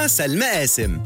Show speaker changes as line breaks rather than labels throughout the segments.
سلمى قاسم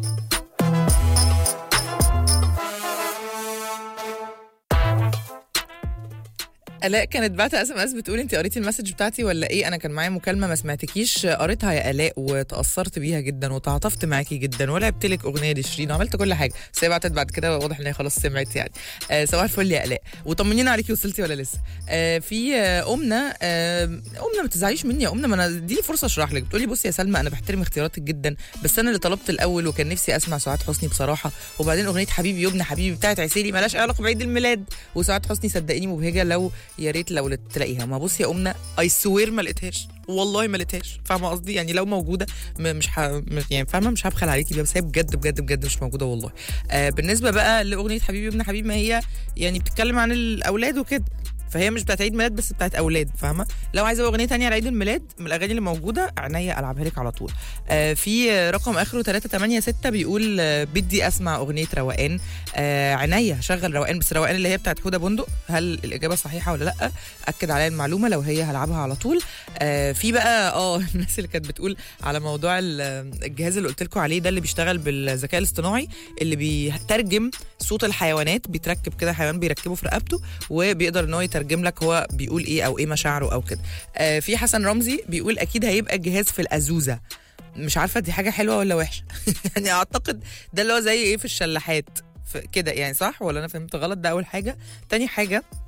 الاء كانت بعت اس ام اس بتقول انت قريتي المسج بتاعتي ولا ايه انا كان معايا مكالمه ما سمعتكيش قريتها يا الاء وتاثرت بيها جدا وتعاطفت معاكي جدا ولعبت لك اغنيه لشيرين وعملت كل حاجه بس هي بعتت بعد كده واضح ان هي خلاص سمعت يعني آه صباح الفل يا الاء وطمنينا عليكي وصلتي ولا لسه آه في آه امنا آه امنا ما تزعليش مني يا امنا ما انا دي فرصه اشرح لك بتقولي بصي يا سلمى انا بحترم اختياراتك جدا بس انا اللي طلبت الاول وكان نفسي اسمع سعاد حسني بصراحه وبعدين اغنيه حبيبي يبنى حبيبي بتاعت عسيلي مالهاش علاقه بعيد الميلاد وسعاد حسني صدقيني مبهجه لو يا ريت لو تلاقيها ما بصي يا امنا اي سوير ما لقيتهاش والله ما لقيتهاش فاهمه قصدي يعني لو موجوده م- مش ح... مش- يعني فاهمه مش هبخل عليكي بيها بس هي بجد بجد بجد مش موجوده والله آه بالنسبه بقى لاغنيه حبيبي ابن حبيبي ما هي يعني بتتكلم عن الاولاد وكده فهي مش بتاعت عيد ميلاد بس بتاعت اولاد فاهمه لو عايزه اغنيه تانية على عيد الميلاد من الاغاني اللي موجوده عينيا العبها لك على طول آه في آه، رقم اخره 386 بيقول آه بدي اسمع اغنيه روقان آه عينيا هشغل روقان بس روقان اللي هي بتاعت حوده بندق هل الاجابه صحيحه ولا لا اكد عليا المعلومه لو هي هلعبها على طول آه في بقى اه الناس اللي كانت بتقول على موضوع ال- الجهاز اللي قلت لكم عليه ده اللي بيشتغل بالذكاء الاصطناعي اللي بيترجم صوت الحيوانات بيتركب كده حيوان بيركبه في رقبته وبيقدر ان هو يترجم لك هو بيقول ايه او ايه مشاعره او كده آه في حسن رمزي بيقول اكيد هيبقى الجهاز في الازوزه مش عارفه دي حاجه حلوه ولا وحشه يعني اعتقد ده اللي هو زي ايه في الشلاحات في كده يعني صح ولا انا فهمت غلط ده اول حاجه تاني حاجه